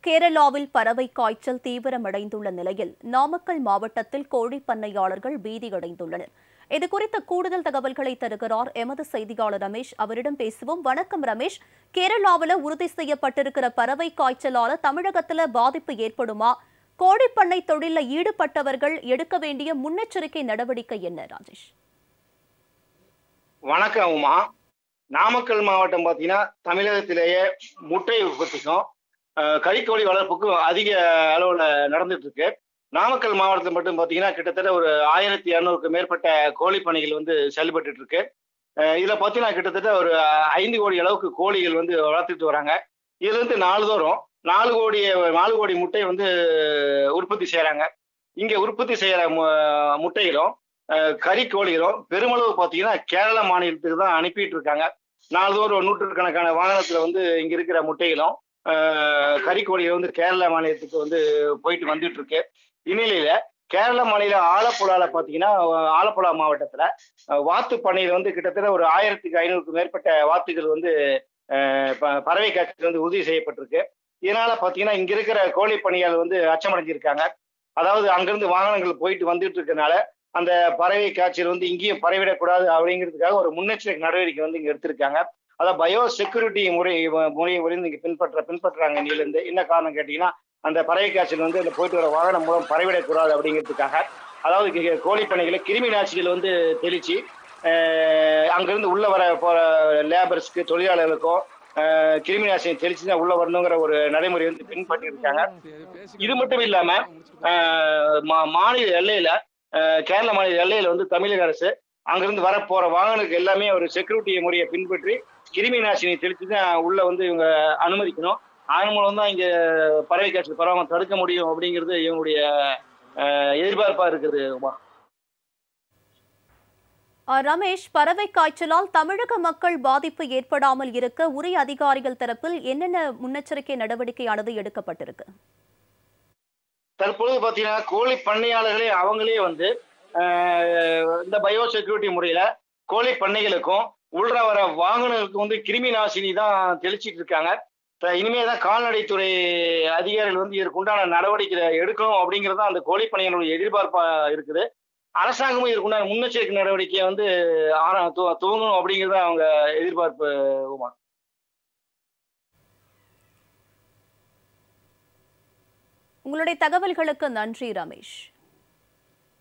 கேரளாவில் பறவை காய்ச்சல் தீவிரமடைந்துள்ள நிலையில் நாமக்கல் மாவட்டத்தில் கோழி பண்ணையாளர்கள் பீதியடைந்துள்ளனர் இது குறித்த கூடுதல் தகவல்களை தருகிறார் எமது செய்தியாளர் ரமேஷ் அவரிடம் பேசுவோம் வணக்கம் ரமேஷ் கேரளாவில் உறுதி செய்யப்பட்டிருக்கிற பறவை காய்ச்சலால தமிழகத்துல பாதிப்பு ஏற்படுமா கோழிப்பண்ணை தொழிலில் ஈடுபட்டவர்கள் எடுக்க வேண்டிய முன்னெச்சரிக்கை நடவடிக்கை என்ன ராஜேஷ் வணக்கம் உமா நாமக்கல் மாவட்டம் பார்த்தீங்கன்னா தமிழகத்திலேயே முட்டை உற்பத்திக்கும் அஹ், கறிக்கோழி வளர்ப்புக்கும் அதிக அளவில் நடந்துட்டு இருக்கு நாமக்கல் மாவட்டத்தில் மட்டும் பார்த்தீங்கன்னா கிட்டத்தட்ட ஒரு ஆயிரத்தி இரநூறுக்கு மேற்பட்ட கோழி பண்ணைகள் வந்து செயல்பட்டு இருக்கு அஹ், இதுல பார்த்தீங்கன்னா கிட்டத்தட்ட ஒரு ஐந்து கோடி அளவுக்கு கோழிகள் வந்து வளர்த்துட்டு வராங்க இதுல இருந்து நாள்தோறும் நாலு கோடி நாலு கோடி முட்டை வந்து உற்பத்தி செய்யறாங்க இங்க உற்பத்தி செய்யற மு- முட்டைகளும் அஹ், கறிக்கோழிகளும் பெருமளவு பார்த்தீங்கன்னா கேரள மாநிலத்துக்கு தான் அனுப்பிட்டு இருக்காங்க நாள்தோறும் நூற்றுக்கணக்கான வாகனத்துல வந்து இங்க இருக்கிற முட்டைகளும் அஹ், கறிக்கோழிகள் வந்து கேரள மாநிலத்துக்கு வந்து போயிட்டு வந்துட்டு இருக்கு இந்நிலையில கேரள மாநில ஆலப்புழால பாத்தீங்கன்னா அஹ், ஆலப்புழா மாவட்டத்துல அஹ், வாத்து பண்ணையில் வந்து கிட்டத்தட்ட ஒரு ஆயிரத்துக்கு ஐநூறுக்கு மேற்பட்ட வாத்துகள் வந்து அஹ், ப- பறவை காய்ச்சல் வந்து உறுதி செய்யப்பட்டிருக்கு இதனால பாத்தீங்கன்னா இங்க இருக்கிற கோழி பணியாளர் வந்து அச்சமடைஞ்சிருக்காங்க அதாவது அங்கிருந்து வாகனங்கள் போயிட்டு வந்துட்டு இருக்கனால அந்த பறவை காய்ச்சல் வந்து இங்கேயும் பரவிடக்கூடாது அப்படிங்கிறதுக்காக ஒரு முன்னெச்சரிக்கை நடவடிக்கை வந்து இங்க எடுத்திருக்காங்க அதான் பயோ செக்யூரிட்டி முறை முறையை வந்து இங்க பின்பற்ற பின்பற்றுறாங்க இன்னிலிருந்து என்ன காரணம் கேட்டீங்கன்னா அந்த பறவை காய்ச்சல் வந்து அந்த போயிட்டு வர வாகனம் மூலம் பரவிடக்கூடாது அப்படிங்கிறதுக்காக அதாவது இங்க கோழி பண்ணைகளை கிருமி நாசிகள் வந்து தெளிச்சு அஹ், அங்கிருந்து உள்ள வர போற லேபர்ஸ்க்கு தொழிலாளர்களுக்கும் அஹ், கிருமி நாசினி தெளிச்சு தான் உள்ள வரணுங்கிற ஒரு நடைமுறை வந்து பின்பற்றி இருக்காங்க இது மட்டும் இல்லாம அஹ், மா- மாநில எல்லையில அஹ், கேரள மாநில எல்லையில வந்து தமிழக அரசு அங்கிருந்து வர போற வாகனங்களுக்கு எல்லாமே ஒரு செக்யூரிட்டி முறையை பின்பற்றி கிருமி நாசினி தெளித்து தான் உள்ள வந்து இவங்க அனுமதிக்கணும் அதன் மூலம் தான் இங்க பறவை காய்ச்சல் பரவாம தடுக்க முடியும் அப்படிங்கிறது இவங்களுடைய அஹ், எதிர்பார்ப்பா இருக்குது உமா அஹ், ரமேஷ் பறவை காய்ச்சலால் தமிழக மக்கள் பாதிப்பு ஏற்படாமல் இருக்க உரிய அதிகாரிகள் தரப்பில் என்னென்ன முன்னெச்சரிக்கை நடவடிக்கையானது எடுக்கப்பட்டிருக்கு தற்பொழுது பார்த்தீங்கன்னா கோழி பண்ணையாளர்களே அவங்களே வந்து அஹ், இந்த பயோ செக்யூரிட்டி முறையில கோழி பண்ணைகளுக்கும் உள்ள வர வாகனங்களுக்கு வந்து கிருமி நாசினி தான் தெளிச்சிட்டு இருக்காங்க இப்ப இனிமே தான் கால்நடைத்துறை அதிகாரிகள் வந்து இதற்குண்டான நடவடிக்கை எடுக்கணும் அப்படிங்கிறது தான் அந்த கோழி பண்ணைகளுடைய எதிர்பார்ப்பா இருக்குது அரசாங்கமும் இதற்குண்டான முன்னெச்சரிக்கை நடவடிக்கையை வந்து ஆர- துவ- துவங்கணும் அப்படிங்கிறது தான் அவங்க எதிர்பார்ப்பு உமா உங்களுடைய தகவல்களுக்கு நன்றி ரமேஷ்